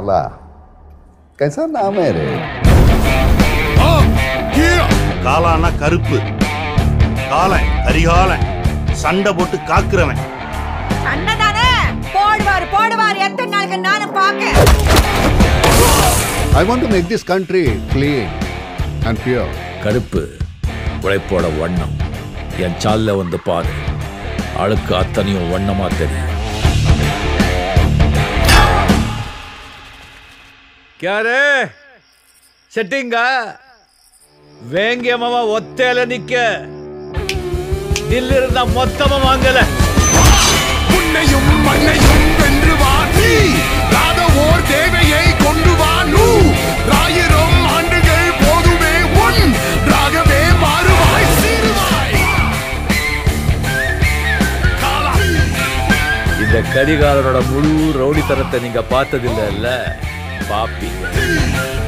काला कैसा नाम है रे காலானா கருப்பு காலன் கரிகாலன் சண்டை போட்டு காக்குறவன் அண்ணதானே போடுவாரு போடுவாரு எத்தனை நாளுக்கு நானும் பாக்க I want to make this country clean and pure. கருப்பு உழைப்போட வண்ணம் என் சால்ல வந்து பாரு அழுக்கு அத்தனையும் வண்ணமா தெரியும் ಕ್ಯಾರೇ ಸೆಟ್ಟಿಂಗ வேங்கியமாவா ஒத்தையில நிக்க தில்லிருந்த மொத்தமா வாங்கல உன்னையும் மண்ணையும் வென்று வா நீ ராத ஓர் தேவையை கொண்டு வா நூ ஆயிரம் ஆண்டுகள் போதுமே உன் ராகவே மாறுவாய் சீருவாய் காலா இந்த கரிகாலனோட முழு ரவுடித்தனத்தை நீங்க பார்த்ததில்ல இல்ல பாப்பீங்க